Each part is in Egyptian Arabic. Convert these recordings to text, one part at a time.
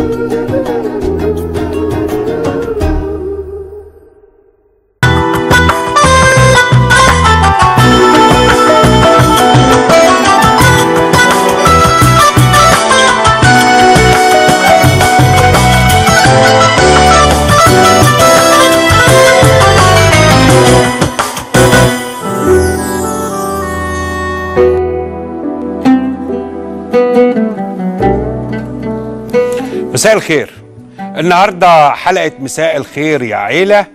مساء الخير النهارده حلقه مساء الخير يا عيله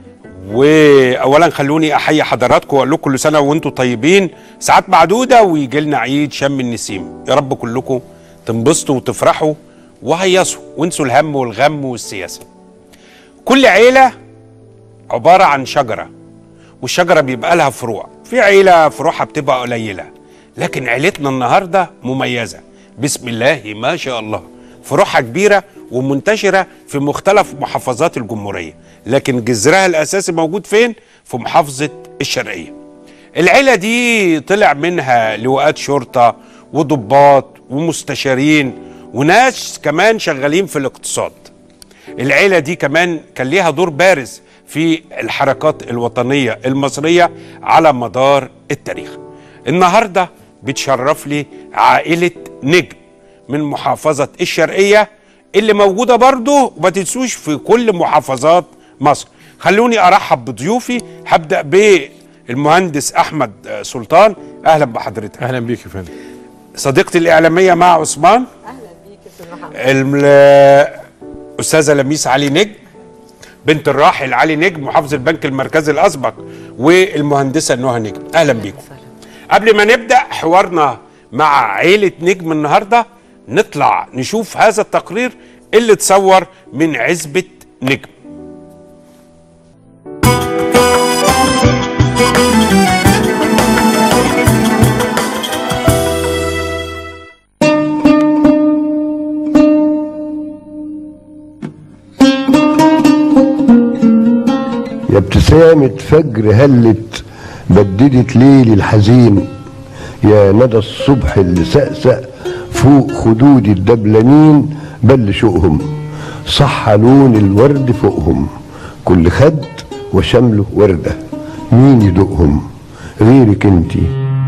واولا خلوني احيي حضراتكم واقول لكم كل سنه وانتم طيبين ساعات معدوده ويجي لنا عيد شم النسيم يا رب كلكم تنبسطوا وتفرحوا وهيصوا وانسوا الهم والغم والسياسه كل عيله عباره عن شجره والشجره بيبقى لها فروع في عيله فروعها بتبقى قليله لكن عيلتنا النهارده مميزه بسم الله ما شاء الله فروعها كبيره ومنتشره في مختلف محافظات الجمهوريه لكن جذرها الاساسي موجود فين في محافظه الشرقيه العيله دي طلع منها لواءات شرطه وضباط ومستشارين وناس كمان شغالين في الاقتصاد العيله دي كمان كان ليها دور بارز في الحركات الوطنيه المصريه على مدار التاريخ النهارده بتشرف لي عائله نجم من محافظه الشرقيه اللي موجوده برضه وما تنسوش في كل محافظات مصر خلوني ارحب بضيوفي هبدا بالمهندس احمد سلطان اهلا بحضرتك اهلا بيك يا فندم صديقتي الاعلاميه مع عثمان اهلا بيك يا استاذ محمد الاستاذه لميس علي نجم بنت الراحل علي نجم محافظ البنك المركزي الاسبق والمهندسه نهى نجم اهلا بيكم قبل ما نبدا حوارنا مع عيله نجم النهارده نطلع نشوف هذا التقرير اللي اتصور من عزبه نجم يا ابتسامة فجر هلت بددت ليلي الحزين يا ندى الصبح اللي سقسق فوق خدود الدبلانين بل شوقهم صح لون الورد فوقهم كل خد وشمله وردة مين يدوقهم غيرك انتي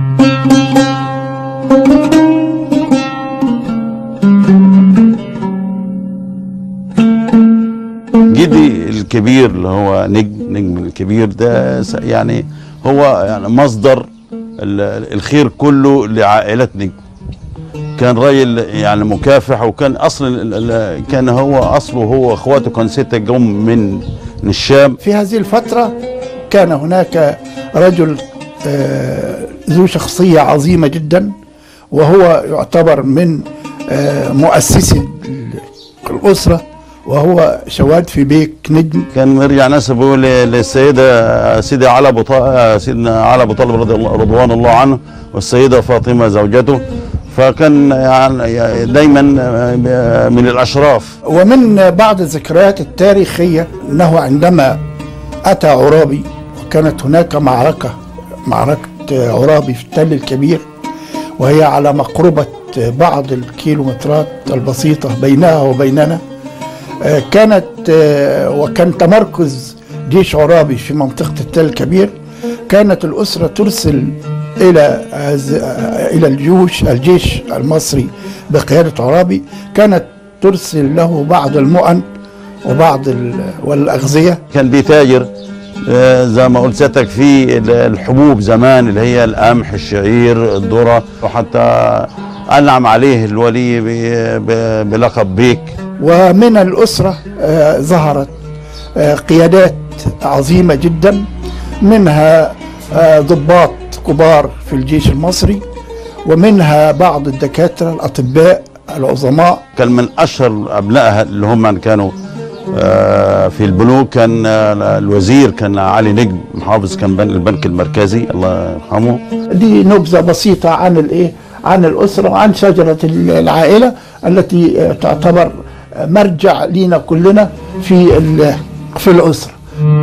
جدي الكبير اللي هو نجم نجم الكبير ده س- يعني هو يعني مصدر ال- الخير كله لعائلة نجم كان راجل يعني مكافح وكان اصلا ال- ال- كان هو اصله هو اخواته كان ستة جم من من الشام في هذه الفترة كان هناك رجل آه، ذو شخصية عظيمة جدا وهو يعتبر من آه، مؤسسي ال- الأسرة وهو شواد في بيك نجم كان مرجع نسبه ل- للسيدة سيدة على أبو طا- سيدنا على أبو طالب رضي الله رضوان الله عنه والسيدة فاطمة زوجته فكان يعني دايما من الأشراف ومن بعض الذكريات التاريخية أنه عندما أتى عرابي وكانت هناك معركة معركة عرابي في التل الكبير وهي على مقربة بعض الكيلومترات البسيطة بينها وبيننا آه، كانت آه، وكان تمركز جيش عرابي في منطقة التل الكبير كانت الأسرة ترسل إلى هذ- آه، إلى الجيوش الجيش المصري بقيادة عرابي كانت ترسل له بعض المؤن وبعض ال- والأغذية كان بيتاجر آه، زي ما قلت سيادتك في ال- الحبوب زمان اللي هي القمح الشعير الذرة وحتى أنعم عليه الولي ب- ب- بلقب بيك ومن الأسرة آه، ظهرت آه، قيادات عظيمة جدا منها آه، ضباط كبار في الجيش المصري ومنها بعض الدكاترة الأطباء العظماء كان من اشهر ابنائها اللي هم كانوا آه، في البنوك كان آه، الوزير كان علي نجم محافظ كان بن- البنك المركزي الله يرحمه دي نبذة بسيطة عن الإيه عن الأسرة وعن شجرة العائلة التي آه، تعتبر آه، مرجع لينا كلنا في ال- في الأسرة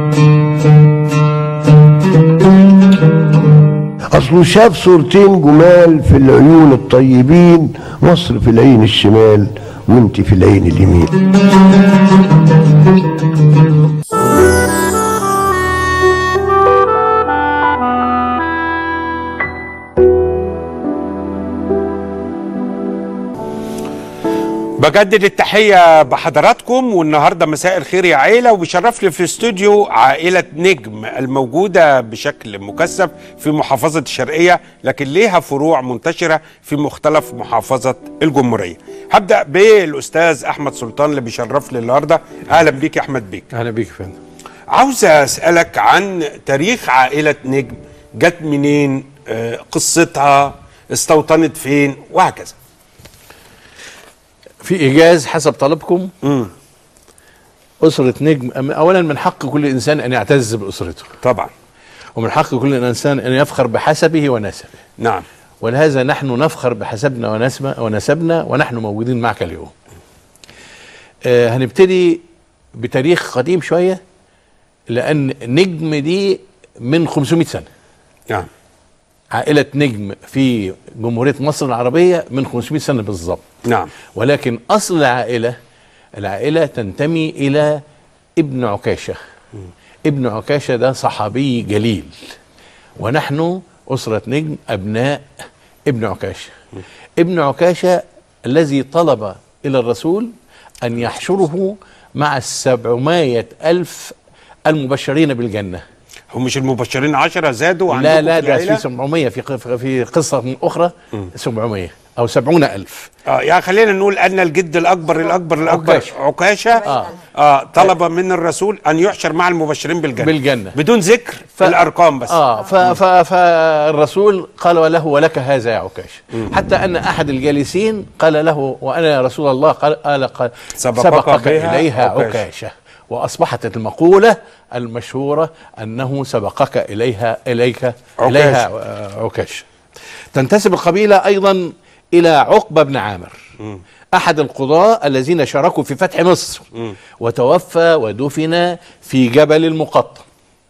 اصله شاف صورتين جمال في العيون الطيبين مصر في العين الشمال وانت في العين اليمين بجدد التحية بحضراتكم والنهاردة مساء الخير يا عيلة وبيشرف لي في الاستوديو عائلة نجم الموجودة بشكل مكثف في محافظة الشرقية لكن ليها فروع منتشرة في مختلف محافظة الجمهورية هبدأ بالأستاذ أحمد سلطان اللي بيشرف لي النهاردة أهلا بيك يا أحمد بيك اهلا بيك يا فندم عاوز أسألك عن تاريخ عائلة نجم جت منين آه، قصتها استوطنت فين وهكذا في ايجاز حسب طلبكم اسره نجم أم- اولا من حق كل انسان ان يعتز باسرته طبعا ومن حق كل انسان ان يفخر بحسبه ونسبه نعم ولهذا نحن نفخر بحسبنا ونسبنا ونسبنا ونحن موجودين معك اليوم آه هنبتدي بتاريخ قديم شويه لان نجم دي من 500 سنه نعم عائله نجم في جمهوريه مصر العربيه من 500 سنه بالظبط نعم ولكن اصل العائله العائله تنتمي الى ابن عكاشه ابن عكاشه ده صحابي جليل ونحن اسره نجم ابناء ابن عكاشه ابن عكاشه الذي طلب الى الرسول ان يحشره مع السبعمائة ألف المبشرين بالجنة هم مش المبشرين عشرة زادوا لا عندكم لا في ده العيلة؟ في 700 في ق- في قصة أخرى 700 أو 70 ألف اه يعني خلينا نقول ان الجد الاكبر الاكبر الاكبر عكاشة. عكاشه آه. اه طلب من الرسول ان يحشر مع المبشرين بالجنه بالجنة. بدون ذكر ف- الارقام بس اه ف ف فالرسول قال له ولك هذا يا عكاش حتى ان احد الجالسين قال له وانا يا رسول الله قال قال, قال سبقك سبقك بها اليها عكاشة. عكاشه واصبحت المقوله المشهوره انه سبقك اليها اليك اليها آه، عكاشه تنتسب القبيله ايضا الى عقبه بن عامر احد القضاة الذين شاركوا في فتح مصر وتوفى ودفن في جبل المقطم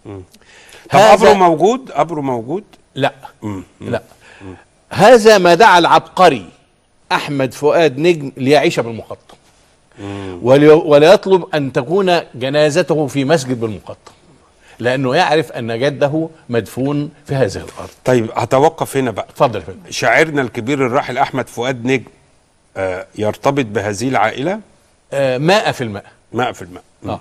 طب قبره موجود قبره موجود لا لا هذا ما دعا العبقري احمد فؤاد نجم ليعيش بالمقطم ولي- ولا يطلب ان تكون جنازته في مسجد بالمقطم لانه يعرف ان جده مدفون في هذه الارض طيب هتوقف هنا بقى اتفضل يا فندم شاعرنا الكبير الراحل احمد فؤاد نجم آه يرتبط بهذه العائله آه ماء في الماء ماء في الماء آه.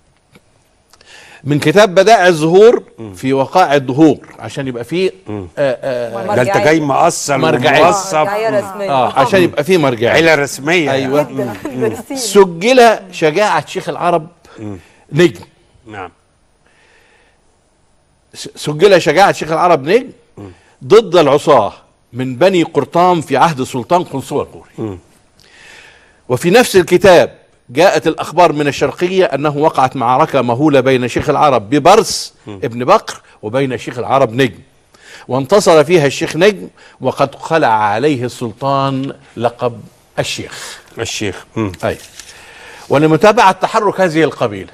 من كتاب بدائع الزهور في وقائع الدهور عشان يبقى فيه آه آه ده انت جاي مقصر مرجعية. وموصف مرجعية رسمية آه عشان يبقى فيه مرجعيه عيله رسميه أيوة. جدا سجل شجاعة شيخ العرب نجم نعم س- سجل شجاعة شيخ العرب نجم ضد العصاة من بني قرطام في عهد السلطان قنصوة القوري وفي نفس الكتاب جاءت الأخبار من الشرقية أنه وقعت معركة مهولة بين شيخ العرب ببرس ابن بكر وبين شيخ العرب نجم وانتصر فيها الشيخ نجم وقد خلع عليه السلطان لقب الشيخ الشيخ مم. أي ولمتابعة تحرك هذه القبيلة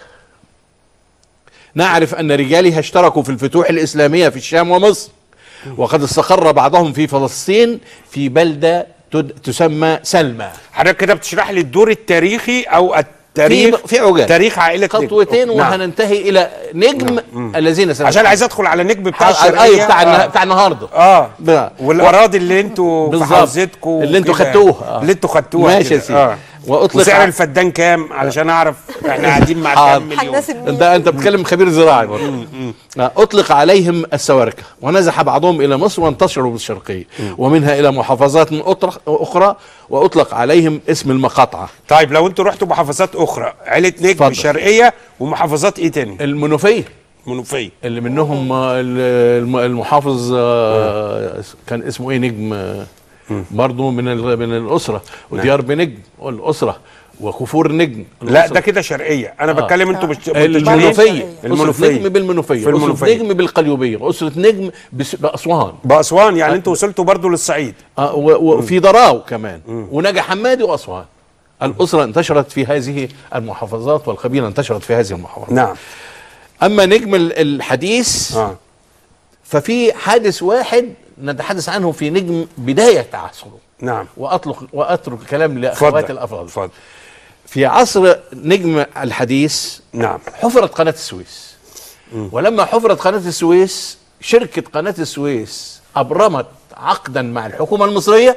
نعرف أن رجالها اشتركوا في الفتوح الإسلامية في الشام ومصر وقد استقر بعضهم في فلسطين في بلدة تد- تسمى سلمى حضرتك كده بتشرح لي الدور التاريخي او التاريخ في في عجال تاريخ عائله نجم. خطوتين نعم. وهننتهي إلى نجم الذين سنة عشان عايز ادخل على نجم بتاع اي الشرقيه بتاع النها- آه. بتاع النهارده اه بقى. والاراضي اللي انتوا في بالظبط. حوزتكم اللي انتوا وكده. خدتوها. آه. اللي انتوا خدتوها ماشي كده. يا سيدي. آه. وأطلق وسعر ع- الفدان كام علشان اعرف احنا قاعدين مع حاضر. كام مليون هنناسب مين ده انت بتتكلم خبير زراعي برضه آه، اطلق عليهم السواركه ونزح بعضهم الى مصر وانتشروا بالشرقيه ومنها الى محافظات من أطرق- اخرى واطلق عليهم اسم المقاطعه طيب لو انتوا رحتوا محافظات اخرى عيله نجم اتفضل. الشرقيه ومحافظات ايه تاني المنوفيه منوفيه اللي منهم آه، ال- الم- المحافظ آه، كان اسمه ايه نجم آه، برضه من ال- من الاسره وديار بنجم الاسره وكفور نجم لا الأسرة. ده كده شرقيه انا بتكلم انتوا مش المنوفيه المنوفيه أسرة نجم بالمنوفيه في أسرة المنوفيه نجم بالقليوبيه أسرة نجم بس- بأسوان باسوان يعني انتوا وصلتوا برضو للصعيد آه، و- وفي ضراو كمان ونجا حمادي وأسوان الأسرة انتشرت في هذه المحافظات والقبيلة انتشرت في هذه المحافظات نعم أما نجم ال- الحديث اه ففي حادث واحد نتحدث عنه في نجم بداية تعثره نعم واطلق واترك الكلام لاخواتي اتفضل الافاضل اتفضل في عصر نجم الحديث نعم حفرت قناة السويس ولما حفرت قناة السويس شركة قناة السويس أبرمت عقدا مع الحكومة المصرية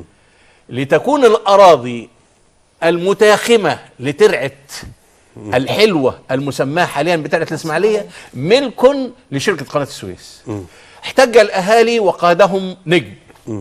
لتكون الأراضي المتاخمة لترعة الحلوة المسماة حاليا بترعة الإسماعيلية ملك لشركة قناة السويس احتج الأهالي وقادهم نجم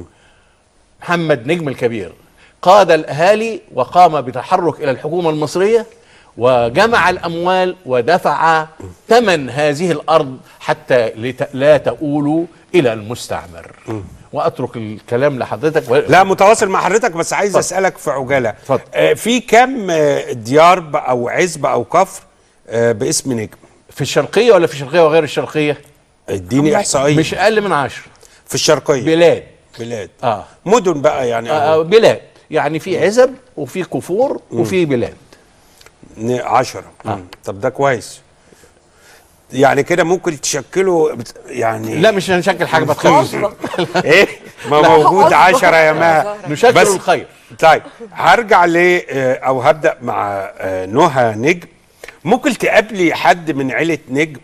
محمد نجم الكبير قاد الأهالي وقام بتحرك إلى الحكومة المصرية وجمع الأموال ودفع ثمن هذه الأرض حتى لت- لا تؤول إلى المستعمر وأترك الكلام لحضرتك و... لا متواصل مع حضرتك بس عايز اسالك في عجاله اتفضل. آه في كم آه، ديار ب- او عزب او كفر آه باسم نجم في الشرقية ولا في الشرقية وغير الشرقية اديني احصائيه مش أقل من عشر في الشرقيه بلاد بلاد آه. مدن بقى يعني آه أهو. بلاد يعني في عزب وفي كفور وفي بلاد ن- عشرة مم. طب ده كويس يعني كده ممكن تشكلوا بت- يعني لا مش هنشكل حاجة ما تخافش ايه ما موجود عشرة يا ما نشكل بس- الخير طيب هرجع ل آه، او هبدا مع آه، نهى نجم ممكن تقابلي حد من عيله نجم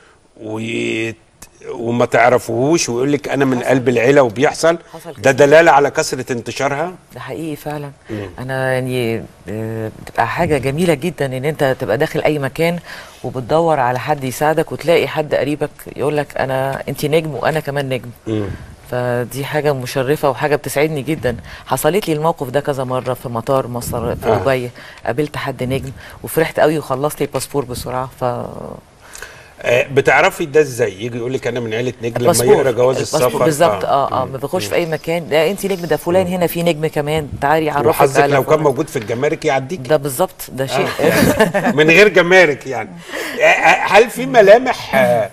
ويت وما تعرفوهوش ويقول لك انا من قلب العيله وبيحصل حصل ده دلاله على كثره انتشارها ده حقيقي فعلا انا يعني آه، بتبقى حاجه جميله جدا ان انت تبقى داخل اي مكان وبتدور على حد يساعدك وتلاقي حد قريبك يقول لك انا انت نجم وانا كمان نجم فدي حاجه مشرفه وحاجه بتسعدني جدا حصلت لي الموقف ده كذا مره في مطار مصر في آه. دبي قابلت حد نجم وفرحت قوي وخلصت لي الباسبور بسرعه ف آه، بتعرفي ده ازاي يجي يقول لك انا من عيله نجم لما الباسبور يقرا جواز الباسبور السفر بالظبط آه. اه اه ما بخش في اي مكان ده انت نجم ده فلان هنا في نجم كمان تعالي يعرفك وحظك على لو كان فلان. موجود في الجمارك يعديك ده بالظبط ده شيء من غير جمارك يعني آه، آه، هل في ملامح آه،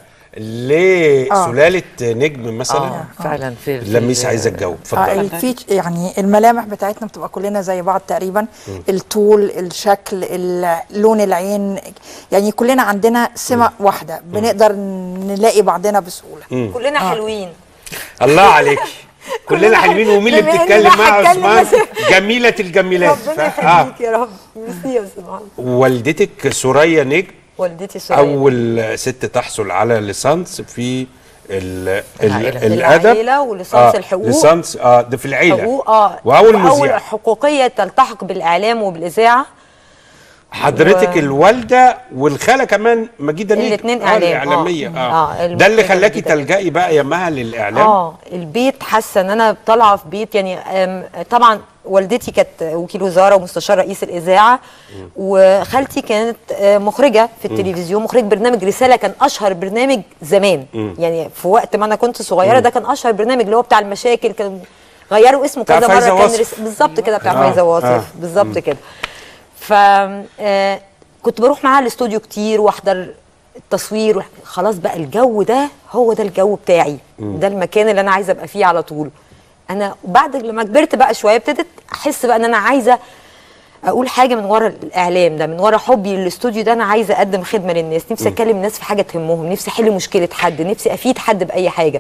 لسلاله نجم مثلا اه فعلا في في لميس ال- عايزه تجاوب اه اتفضل الفيتش يعني الملامح بتاعتنا بتبقى كلنا زي بعض تقريبا الطول الشكل ال- لون العين يعني كلنا عندنا سمة واحدة بنقدر نلاقي بعضنا بسهولة كلنا حلوين الله عليك كلنا حلوين ومين اللي بما إني بتتكلم بقى معاه يا هتكلم عثمان بس- جميله الجميلات ف... ربنا آه. يخليك يا رب ميرسي يا استاذ محمد والدتك سوريا نجم والدتي سوريا اول ست تحصل على ليسانس في ال ال العائلة. الادب العائلة وليسانس الحقوق. ليسانس اه ده في العيله حقوق اه واول واول مذيع حقوقيه تلتحق بالاعلام وبالاذاعه حضرتك و- الوالده والخاله كمان مجيده نجم الاتنين آه إعلام. الاعلاميه آه. اه, آه، ده اللي المخرجة خلاكي مجيدة. تلجئي بقى يا مها للاعلام اه البيت حاسه ان انا طالعه في بيت يعني آم، طبعا والدتي كانت وكيل وزاره ومستشار رئيس الاذاعه وخالتي كانت آه، مخرجه في التلفزيون مخرج برنامج رساله كان اشهر برنامج زمان يعني في وقت ما انا كنت صغيره ده كان اشهر برنامج اللي هو بتاع المشاكل كان غيروا اسمه بتاع كذا فايزة مره كان واصف. رس... بالظبط كده بتاع آه، فايزه آه. واصف بالظبط كده ف آه، كنت بروح معاها الاستوديو كتير واحضر التصوير وح- خلاص بقى الجو ده هو ده الجو بتاعي ده المكان اللي انا عايزه ابقى فيه على طول انا بعد لما كبرت بقى شويه ابتديت احس بقى ان انا عايزه اقول حاجه من ورا الاعلام ده من ورا حبي للاستوديو ده انا عايزه اقدم خدمه للناس نفسي اكلم الناس في حاجه تهمهم نفسي احل مشكله حد نفسي افيد حد باي حاجه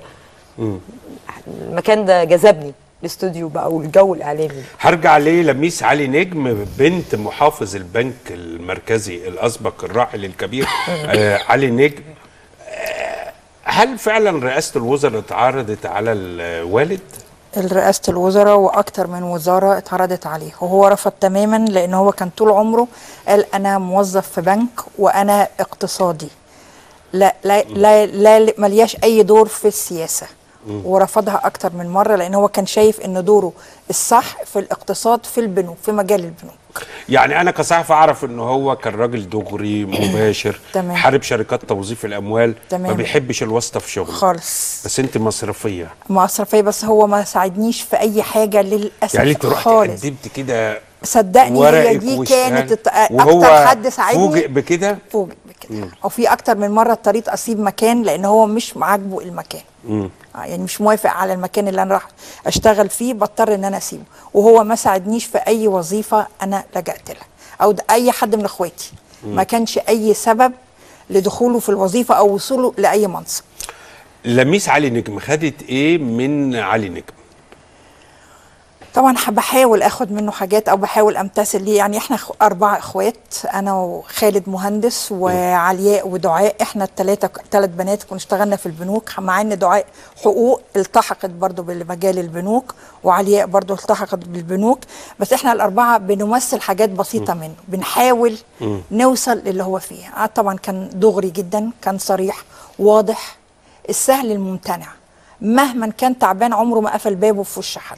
المكان ده جذبني الاستوديو بقى والجو الاعلامي هرجع للميس علي نجم بنت محافظ البنك المركزي الاسبق الراحل الكبير آه علي نجم آه هل فعلا رئاسه الوزراء اتعرضت على الوالد؟ رئاسة الوزراء وأكتر من وزارة اتعرضت عليه وهو رفض تماما لأن هو كان طول عمره قال أنا موظف في بنك وأنا اقتصادي لا لا لا, لا ملياش أي دور في السياسة ورفضها أكتر من مرة لأن هو كان شايف أن دوره الصح في الاقتصاد في البنوك في مجال البنوك يعني انا كصحفي اعرف ان هو كان راجل دغري مباشر تمام. حارب شركات توظيف الاموال ما تمام. بيحبش الواسطه في شغله خالص بس انت مصرفيه مصرفية بس هو ما ساعدنيش في أي حاجة للأسف يعني انت رحت خالص قدمت كده صدقني هي ورقك دي وش- كانت الت- وهو أكتر حد ساعدني فوجئ بكده فوجئ بكده او في اكتر من مره اضطريت اسيب مكان لان هو مش عاجبه المكان آه يعني مش موافق على المكان اللي انا راح اشتغل فيه بضطر ان انا اسيبه وهو ما ساعدنيش في اي وظيفه انا لجأت لها او د- اي حد من اخواتي ما كانش اي سبب لدخوله في الوظيفه او وصوله لاي منصب لميس علي نجم خدت ايه من علي نجم طبعا ح- بحاول اخد منه حاجات او بحاول امتثل ليه يعني احنا خ- اربع اخوات انا وخالد مهندس وعلياء ودعاء احنا الثلاثه ثلاث بنات كنا اشتغلنا في البنوك مع ان دعاء حقوق التحقت برضو بالمجال البنوك وعلياء برضو التحقت بالبنوك بس احنا الاربعه بنمثل حاجات بسيطه منه بنحاول نوصل للي هو فيه آه طبعا كان دغري جدا كان صريح واضح السهل الممتنع مهما كان تعبان عمره ما قفل بابه في وش حد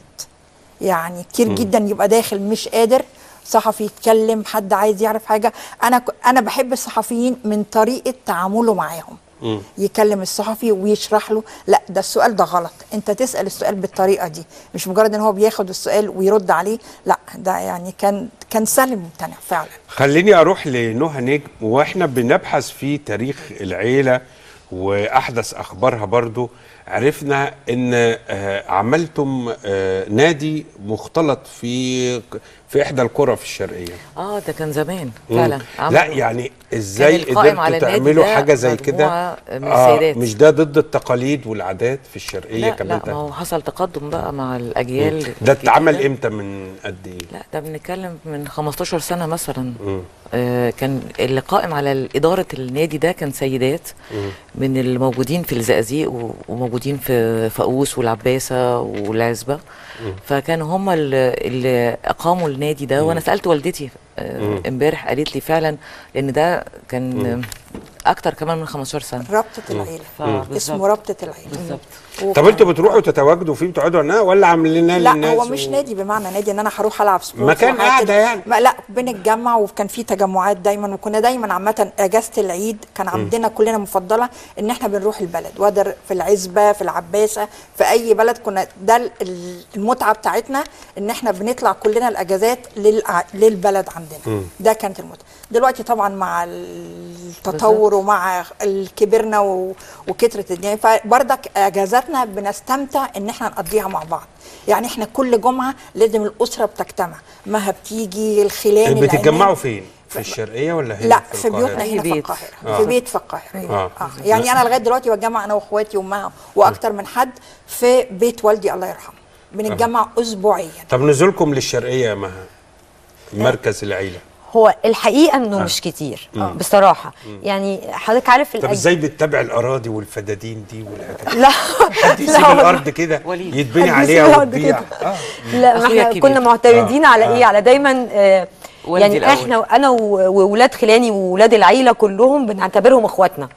يعني كتير جدا يبقى داخل مش قادر صحفي يتكلم حد عايز يعرف حاجه انا ك- انا بحب الصحفيين من طريقه تعامله معاهم يكلم الصحفي ويشرح له لا ده السؤال ده غلط انت تسال السؤال بالطريقه دي مش مجرد ان هو بياخد السؤال ويرد عليه لا ده يعني كان كان سهل ممتنع فعلا خليني اروح لنهى نجم واحنا بنبحث في تاريخ العيله واحدث اخبارها برضو عرفنا ان آه، عملتم آه، نادي مختلط في في احدى القرى في الشرقيه اه ده كان زمان مم. فعلا لا عملوا- يعني ازاي كان القائم على قدرتوا النادي تعملوا ده حاجه زي كده مجموعة من السيدات. مش ده ضد التقاليد والعادات في الشرقيه لا كمان لا ما هو حصل تقدم بقى مع الاجيال ده اتعمل الجديدة. امتى من قد ايه لا ده بنتكلم من 15 سنه مثلا آه كان اللي قائم على اداره النادي ده كان سيدات من الموجودين في الزقازيق و- وموجودين في فاقوس والعباسه والعزبه فكانوا هم اللي, اللي اقاموا النادي ده وانا سالت والدتي آه، امبارح قالت لي فعلا لان ده كان آه، اكتر كمان من 15 سنه رابطه العيله بالظبط. اسمه رابطه العيله بالظبط طب وكان- انتوا بتروحوا تتواجدوا فيه بتقعدوا هنا ولا عاملينها لا للناس هو مش و- نادي بمعنى نادي ان انا هروح العب سبورت مكان وحاجات قاعدة كده. يعني. ما لا بنتجمع وكان في تجمعات دايما وكنا دايما عامه اجازه العيد كان عندنا كلنا مفضله ان احنا بنروح البلد وادر في العزبه في العباسه في اي بلد كنا ده ال- ال- المتعه بتاعتنا ان احنا بنطلع كلنا الاجازات للع- للبلد عندنا ده كانت المتعه دلوقتي طبعا مع التطور ومع ال- كبرنا و- وكترة الدنيا فبرضك اجازاتنا بنستمتع ان احنا نقضيها مع بعض يعني احنا كل جمعه لازم الاسره بتجتمع مها بتيجي الخلان بتتجمعوا العناب. فين في الشرقيه ولا هنا لا في, في القاهرة؟ بيوتنا في هنا في بيت. القاهره آه. في بيت في القاهره آه. آه. يعني انا لغايه دلوقتي بتجمع انا واخواتي وامها واكتر من حد في بيت والدي الله يرحمه بنتجمع اسبوعيا طب نزولكم للشرقيه يا مها مركز العيله هو الحقيقه انه مش كتير بصراحه يعني حضرتك عارف طب الأج- ازاي بتتابع الاراضي والفدادين دي والحاجات لا حد يسيب لا والله. الارض كده وليد. يتبني حد يسيب عليها الأرض وتبيع كده. آه. لا ما أخويا احنا الكبير. كنا معتمدين آه. على آه. ايه على دايما آه والدي يعني الأول. احنا انا و- وولاد خلاني وولاد العيله كلهم بنعتبرهم اخواتنا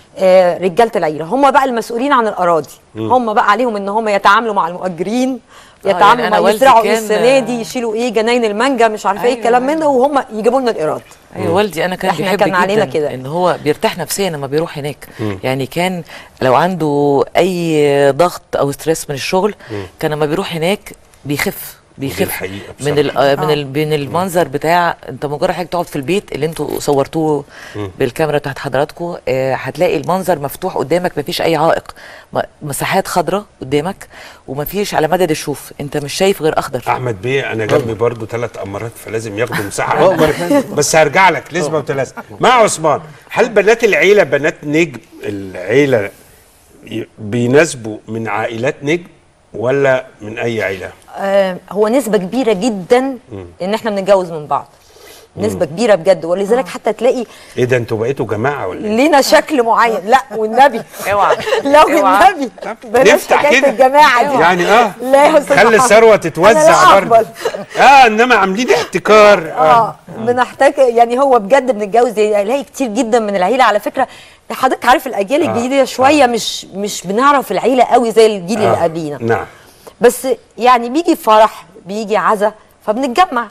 آه رجاله العيله هم بقى المسؤولين عن الاراضي هم بقى عليهم ان هم يتعاملوا مع المؤجرين يعني يتعاملوا أنا مع والدي يزرعوا ايه كان- السنه دي يشيلوا ايه جناين المانجا مش عارفه ايه أيوة، الكلام من أيوة. ده وهم يجيبوا لنا الايراد ايوه والدي انا كان إحنا بيحب كان علينا جدا كده. ان هو بيرتاح نفسيا لما بيروح هناك يعني كان لو عنده اي ضغط او ستريس من الشغل كان لما بيروح هناك بيخف بيخف الحقيقة من ال بصراحة. آه، من ال من المنظر بتاع انت مجرد حاجه تقعد في البيت اللي انتوا صورتوه بالكاميرا بتاعت حضراتكم آه هتلاقي المنظر مفتوح قدامك مفيش اي عائق م- مساحات خضراء قدامك ومفيش على مدد الشوف انت مش شايف غير اخضر احمد بيه انا جنبي برضو ثلاث امارات فلازم ياخدوا مساحه اكبر بس هرجع لك لازم وثلاثه مع عثمان هل بنات العيله بنات نجم العيله ي- بيناسبوا من عائلات نجم ولا من اي عيله آه، هو نسبة كبيرة جدا ان احنا بنتجوز من بعض نسبة كبيرة بجد ولذلك حتى تلاقي ايه ده انتوا بقيتوا جماعه ولا ايه لينا شكل معين لا والنبي اوعى لا اوعى. والنبي بلاش نفتح حكاية كده. الجماعة دي يعني اه لا يا أستاذ خلي محمد. الثروه أنا تتوزع لا برضه أقبل. اه انما عاملين احتكار اه بنحتاج يعني هو بجد بنتجوز الاقي كتير جدا من العيله على فكره حضرتك عارف الاجيال آه، الجديده شويه مش مش بنعرف العيله قوي زي الجيل اللي آه. قبلينا نعم بس يعني بيجي فرح بيجي عزا فبنتجمع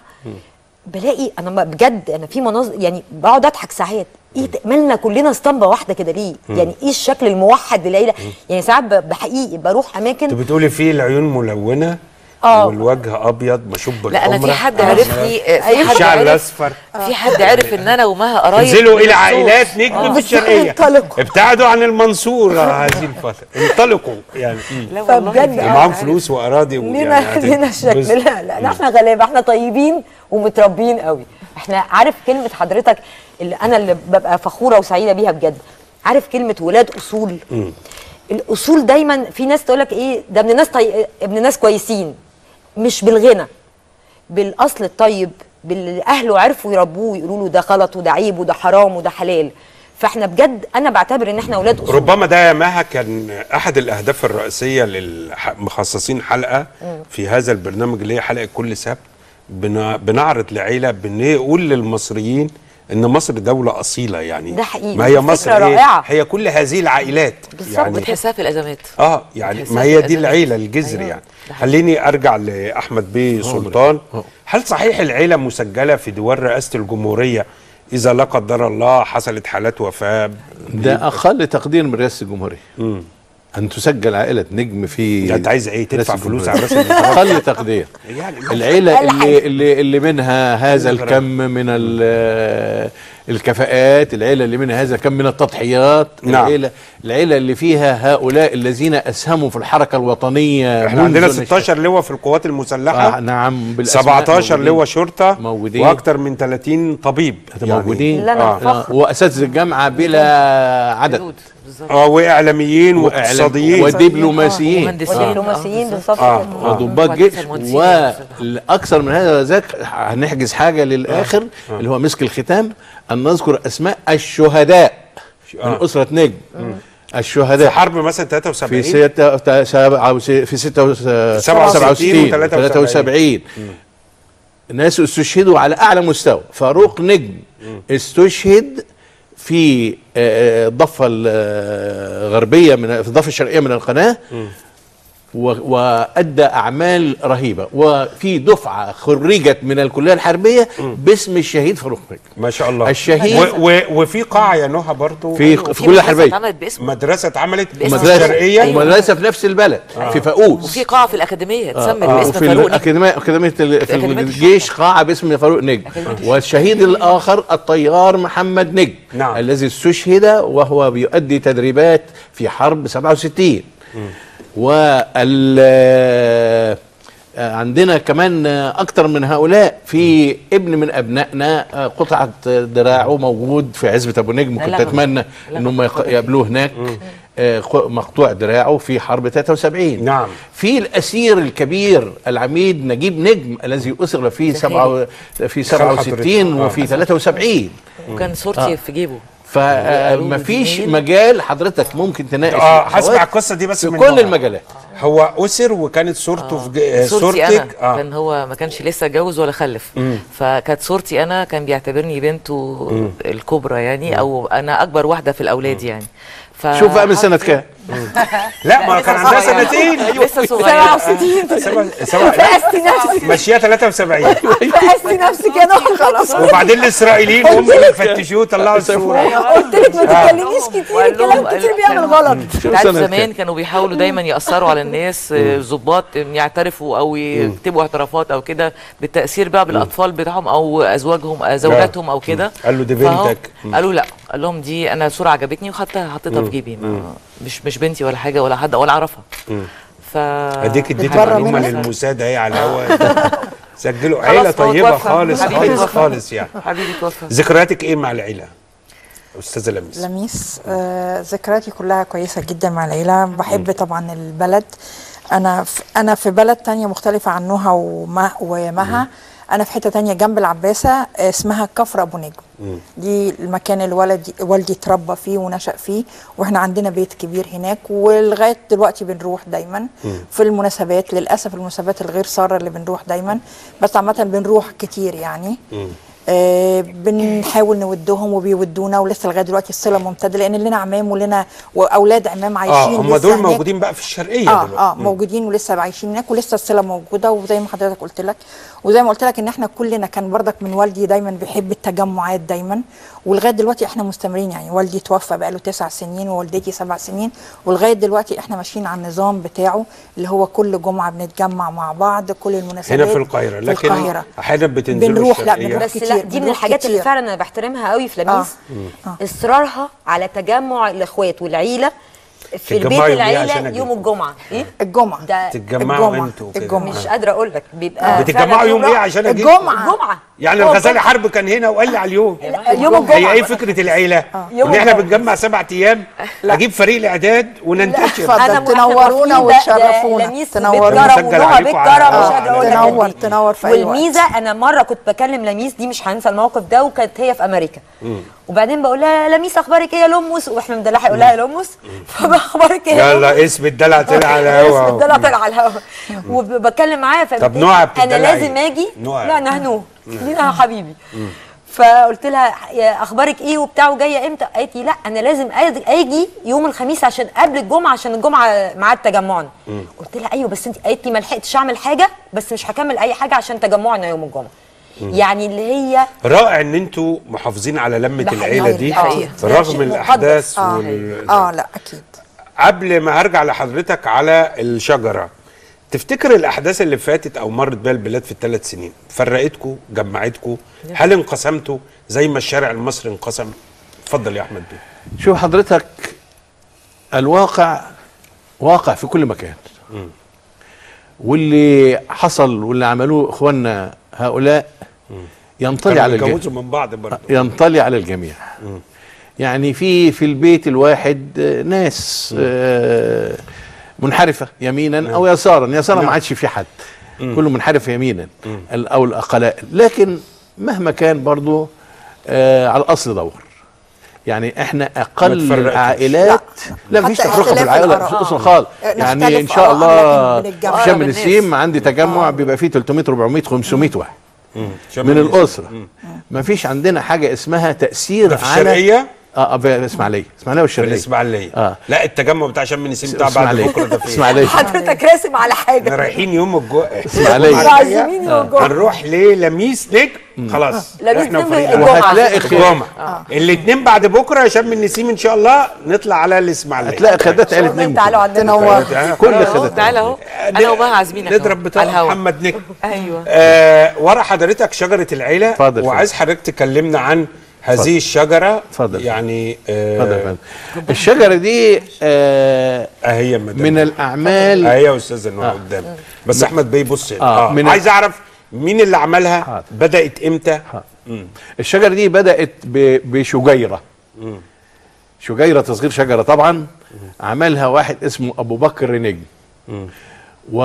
بلاقي انا ما- بجد انا في مناظر يعني بقعد اضحك ساعات ايه ده؟ مالنا كلنا اسطمبه واحده كده ليه؟ يعني ايه الشكل الموحد للعيله؟ يعني ساعات ب- بحقيقي بروح اماكن انت بتقولي فيه العيون ملونه آه. والوجه ابيض مشوب لا انا في بالحمرة. حد عرفني آه، في حد الشعر عرف الاصفر في حد عرف ان انا ومها قرايب انزلوا من الى الصوت. عائلات نجم في الشرقيه انطلقوا. ابتعدوا عن المنصوره هذه الفتره انطلقوا يعني مم. لا والله فبجد في- آه. ومعاهم فلوس واراضي لينا ويعني لينا شكل بس- لا لا لا، احنا غلابه احنا طيبين ومتربيين قوي احنا عارف كلمه حضرتك اللي انا اللي ببقى فخوره وسعيده بيها بجد عارف كلمه ولاد اصول الاصول دايما في ناس تقول لك ايه ده ابن ناس طي... ابن ناس كويسين مش بالغنى بالاصل الطيب باللي اهله عرفوا يربوه ويقولوا له ده غلط وده عيب وده حرام وده حلال فاحنا بجد انا بعتبر ان احنا اولاد اصول ربما ده يا مها كان احد الاهداف الرئيسيه للمخصصين حلقه في هذا البرنامج اللي هي حلقه كل سبت بن- بنعرض لعيله بنقول للمصريين ان مصر دوله اصيله يعني ده حقيقي. ما هي فكرة مصر إيه؟ رائعة. هي كل هذه العائلات بالظبط. يعني بتحسها في الازمات اه يعني بتحسها ما في هي دي الأزمات. العيله الجذر أيوة. يعني ده حقيقي. خليني ارجع لاحمد بيه سلطان هل صحيح العيله مسجله في ديوان رئاسه الجمهوريه اذا لا قدر الله حصلت حالات وفاه ده اقل تقدير من رئاسه الجمهوريه ان تسجل عائله نجم في ده انت عايز ايه تدفع رئاسة فلوس الجمهورية. على راس الانتخابات؟ اقل تقدير يعني العيله أقل اللي حاجة. اللي, اللي منها هذا الكم من ال- الكفاءات العيله اللي منها هذا الكم من التضحيات نعم. العيله العيله اللي فيها هؤلاء الذين اسهموا في الحركه الوطنيه احنا منذ عندنا نشأة. 16 لواء في القوات المسلحه آه نعم بالأسماء 17 موجودين. لواء شرطه موجودين. واكثر من 30 طبيب موجودين لا، أنا آه. فخر. واساتذه الجامعه بلا عدد حدود بالظبط اه واعلاميين وإعلام- واقتصاديين ودبلوماسيين ومهندسين والدبلوماسيين آه، بالظبط آه. كده. وضباط وهندسة جيش المهندسين. والاكثر من هذا ذاك هنحجز حاجه للاخر اللي هو مسك الختام ان نذكر اسماء الشهداء من اسره نجم في الشهداء حرب مثلا في 73 ستة تا- سبعة وس- في ستة وس- 67 و 73 ناس استشهدوا على اعلى مستوى فاروق نجم استشهد في آه، الضفه الغربيه من في الضفه الشرقيه من القناه و- وادى اعمال رهيبه وفي دفعه خرجت من الكليه الحربيه باسم الشهيد فاروق نجم ما شاء الله الشهيد و و وفي قاعه يا نهى برضو في وفي في كل مدرسة حربيه اتعملت باسمه مدرسه اتعملت باسم في مدرسه الشرقيه أيوة. ومدرسه في نفس البلد في فاقوس وفي قاعه في الاكاديميه اتسمت آه، باسم وفي فاروق نجم. الأكاديمية أكاديمية ال- في أكاديمية الجيش قاعة باسم فاروق نجم أكاديمية والشهيد الآخر الطيار محمد نجم نعم. الذي استشهد وهو بيؤدي تدريبات في حرب 67 وال آه، عندنا كمان آه، أكتر من هؤلاء في ابن من أبنائنا آه، قطعة دراعه موجود في عزبة أبو نجم لا، كنت لا، أتمنى لا، أنهم يق- يقابلوه هناك آه، خ- مقطوع دراعه في حرب 73 نعم. في الاسير الكبير العميد نجيب نجم الذي اسر في سبعة في 67 وفي 73 وكان صورتي في جيبه فما فيش مجال حضرتك ممكن تناقش اه الأخوات هسمع القصه دي بس في من كل نهى. المجالات هو اسر وكانت صورته في ج- صورتي انا صورتك اه كان هو ما كانش لسه اتجوز ولا خلف فكانت صورتي انا كان بيعتبرني بنته الكبرى يعني او انا اكبر واحده في الاولاد يعني ف شوف بقى من سنه كام لا ما كان عندها سنتين لسه صغيره 67 سبع- سبع- فقستي نفسك ماشيه 73 فقستي نفسك يا نهى خلاص وبعدين الاسرائيليين هم اللي فتشوه طلعوا الصوره قلت لك ما تتكلميش كتير وقال لهم- الكلام كتير بيعمل كانوا- غلط شوف انت عارف سنة زمان كام. كانوا بيحاولوا دايما ياثروا على الناس آه، ضباط إن يعترفوا او يكتبوا اعترافات او كده بالتاثير بقى بالاطفال بتاعهم او ازواجهم آه، زوجاتهم او كده قال له دي فهو- بنتك. مم. قالوا لا قال لهم دي انا صوره عجبتني وخدتها حطيتها في جيبي ما مش مش بنتي ولا حاجه ولا حد ولا اعرفها ف اديك اديتي بتبرر معلومه منك؟ للموساد اهي على الهواء سجلوا عيله خلاص، هو طيبه توفى. خالص حبيبي خالص توفى. خالص يعني حبيبي توفى ذكرياتك ايه مع العيله استاذه لميس لميس آه ذكرياتي كلها كويسة جدا مع العيلة بحب طبعا البلد أنا في أنا في بلد تانية مختلفة عن نهى وما- ومها أنا في حتة تانية جنب العباسة آه، اسمها كفر أبو نجم دي المكان اللي ولدي والدي اتربى فيه ونشأ فيه واحنا عندنا بيت كبير هناك ولغاية دلوقتي بنروح دايما في المناسبات للأسف المناسبات الغير سارة اللي بنروح دايما بس عامة بنروح كتير يعني آه، بنحاول نودهم وبيودونا ولسه لغايه دلوقتي الصله ممتده لان لنا عمام ولنا واولاد عمام عايشين اه هم لسه دول هناك. موجودين بقى في الشرقيه اه دلوقتي اه موجودين ولسه عايشين هناك ولسه الصله موجوده وزي ما حضرتك قلت لك وزي ما قلت لك ان احنا كلنا كان بردك من والدي دايما بيحب التجمعات دايما ولغايه دلوقتي احنا مستمرين يعني والدي توفى بقاله تسع سنين ووالدتي سبع سنين ولغايه دلوقتي احنا ماشيين على النظام بتاعه اللي هو كل جمعه بنتجمع مع بعض كل المناسبات هنا في القاهره في لكن القاهره احيانا بتنزلوا بنروح لا الشرقية. بنروح بس لا كتير دي من بنروح الحاجات اللي كتير. فعلا انا بحترمها قوي في لميس آه. اصرارها على تجمع الاخوات والعيله في البيت تتجمعوا يوم إيه عشان العيله أجي؟ يوم الجمعه ايه الجمعه ده تتجمعوا الجمعة. انتوا كده الجمعة. مش قادره اقول لك بيبقى بتتجمعوا فعلاً يوم ايه عشان اجي الجمعه الجمعه يعني هو الغزالي الجمعة. حرب كان هنا وقال لي على اليوم يوم الجمعه هي ايه فكره العيله؟ يوم ان احنا الجمعة. بنجمع سبع ايام اجيب فريق الاعداد وننتشر اتفضل. انا تنورونا وتشرفونا. لميس تنورونا. بيت كرم مسجل ونوع عليكم بيت على- كرم مش آه، قادره اقول لك تنور قد إيه. تنور في اي وقت والميزه انا مره كنت بكلم لميس دي مش هنسى الموقف ده وكانت هي في امريكا وبعدين بقول لها يا لميس اخبارك ايه يا لمس واحنا مدلعه يقول لها يا لمس فاخبارك ايه يا لمس؟ يلا اسم الدلع طلع على اسم الهوا الدلع طلع على الهوا وبتكلم معاها طب نوع انا بتدلع لازم إيه؟ اجي نوع. لا نهنو لينا يا حبيبي فقلت لها يا اخبارك ايه وبتاع وجايه امتى قالت لي لا انا لازم أج- اجي يوم الخميس عشان قبل الجمعه عشان الجمعه ميعاد تجمعنا قلت لها ايوه بس انت قالت لي ما لحقتش اعمل حاجه بس مش هكمل اي حاجه عشان تجمعنا يوم الجمعه يعني اللي هي رائع ان انتوا محافظين على لمه ده العيله حقيقي، دي ده حقيقي. ده رغم شيء مقدس. الاحداث اه وال... اه لا اكيد قبل ما هرجع لحضرتك على الشجره تفتكر الاحداث اللي فاتت او مرت بيها البلاد في الثلاث سنين فرقتكم جمعتكم هل انقسمتوا زي ما الشارع المصري انقسم اتفضل يا احمد بيه شوف حضرتك الواقع واقع في كل مكان واللي حصل واللي عملوه اخواننا هؤلاء ينطلي على الجميع يتجوزوا من بعض برضه ينطلي على الجميع يعني في في البيت الواحد آه، ناس آه، منحرفه يمينا او يسارا يسارا ما عادش في حد كله منحرف يمينا ال- او القلائل لكن مهما كان برضو آه، على الاصل دور يعني احنا ما اقل تفرقتوش. العائلات لا مفيش حتى تفرقه في اختلاف العائله الآراء. في الاصل خالص آه. يعني نختلف ان شاء آراء، الله لكن بنتجمع. في شم بالناس. النسيم عندي تجمع بيبقى فيه 300 400 500 واحد من الاسره ما فيش عندنا حاجه اسمها تاثير ده في على الشرقيه اه اه في الاسماعيليه الاسماعيليه في والشرقيه الاسماعيليه آه. لا التجمع بتاع شم النسيم بتاع بعد اسماعيليه بكره ده فين اسماعيليه حضرتك راسم على احنا حاجه رايحين يوم الجو اسماعيليه عازمين يوم الجمعه هنروح للميس نجم خلاص لميس احنا نجم وفريق الجمعة. وهتلاقي خير الجمعة الاثنين بعد بكره شم النسيم ان شاء الله نطلع على الاسماعيليه هتلاقي خدات عيله والله نجم تعالوا عندنا تنور كل أهو، خدات تعالى اهو انا وبها عازمينك نضرب أهو، بتاع على الهوا. محمد نجم ايوه آه ورا حضرتك شجره العيله اتفضل. وعايز حضرتك تكلمنا عن هذه الشجره اتفضل. يعني اتفضل يا آه فندم. الشجره دي آه اهي يا مدام من الاعمال اهي يا استاذ انور قدام بس احمد بيه بص هنا. آه، اه من عايز اعرف مين اللي عملها حاضر. بدات امتى الشجره دي بدات ب- بشجيره شجيره تصغير شجره طبعا عملها واحد اسمه ابو بكر نجم و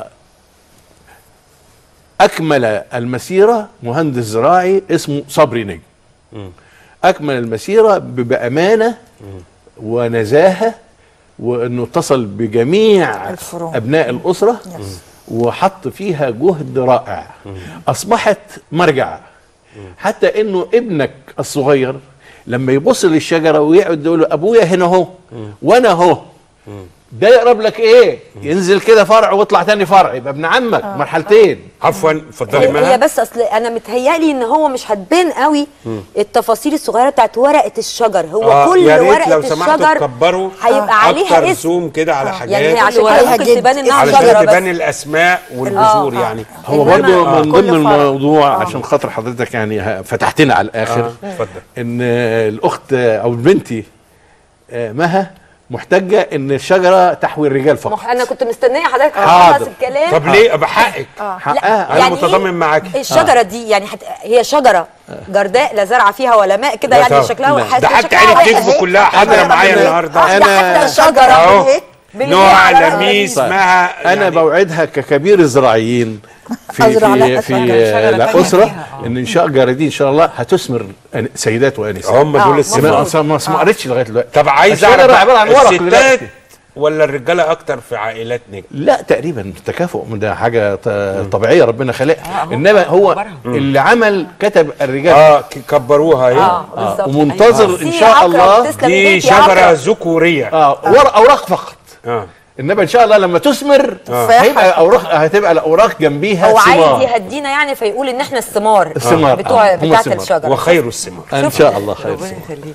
اكمل المسيره مهندس زراعي اسمه صبري نجم اكمل المسيره ب- بامانه ونزاهه وانه اتصل بجميع الفروع. ابناء الاسره وحط فيها جهد رائع اصبحت مرجع حتى انه ابنك الصغير لما يبص للشجره ويقعد يقول له ابويا هنا اهو وانا اهو ده يقرب لك ايه ينزل كده فرع ويطلع تاني فرع يبقى ابن عمك مرحلتين عفوا اتفضلي هي, هي مها بس اصل انا متهيألي ان هو مش هتبان قوي التفاصيل الصغيره بتاعت ورقه الشجر هو آه، كل يا ريت ورقه لو سمحتوا الشجر تكبروا هيبقى عليها اكتر اسم زوم كده على حاجات يعني هي عشان ورقة كده ممكن جد تبان انها علشان شجره تبان بس الاسماء والبذور آه. يعني هو إنما برضو من كل ضمن فرع. الموضوع عشان خاطر حضرتك يعني ه- فتحتنا على الاخر آه، اتفضل ان الاخت او بنتي آه، مها محتجه ان الشجره تحوي الرجال فقط مح- انا كنت مستنيه حضرتك حاضر. تخلص الكلام طب ليه ابقى حقك حقها أنا يعني متضامن إيه؟ معاكي. الشجره دي يعني حت... هي شجره جرداء لا زرع فيها ولا ماء كده لا يعني طبعا. شكلها لا. وحاسة ده حتى شكلها عيلة واحد نجم أهي. كلها حاضره معايا أنا- النهارده واحدة أنا- حتى شجره اهو أهي. بالليل نوع على رأس لميس طيب. مها انا يعني بوعدها ككبير الزراعيين في أزرع لها في في شجرة تانية الاسره فيها، آه. ان ان شاء الله دي ان شاء الله هتثمر أن- سيدات وانسات هم دول آه، السمات انا اصلا ما ما قريتش لغايه دلوقتي طب عايز الشجرة اعرف عبارة عن بقى ورق الستات دلوقتي. ولا الرجاله اكتر في عائلات نجم لا تقريبا تكافؤ من ده حاجه ط- طبيعيه ربنا خلقها هو انما هو كبرها. اللي عمل كتب الرجال اه ك- كبروها اهي اه بالظبط ومنتظر أيوة. ان سي شاء عقرب، الله تسلم دي إيديك يا شجره عقرب. ذكوريه اه ورق اوراق فقط اه انما ان شاء الله لما تثمر تفاحة. هيبقى اوراق هتبقى الاوراق جنبيها هو عايز ثمار يهدينا يعني فيقول ان احنا الثمار الثمار، بتوع آه، هم بتاعت الثمار. الشجره وخير الثمار ان شاء الله خير ربنا ثمار. يخليك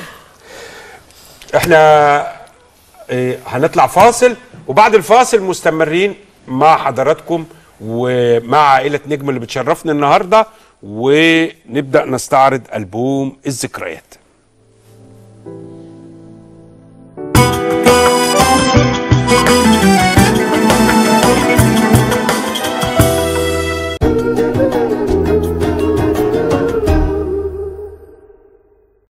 احنا إيه هنطلع فاصل وبعد الفاصل مستمرين مع حضراتكم ومع عائلة نجم اللي بتشرفنا النهاردة ونبدأ نستعرض ألبوم الذكريات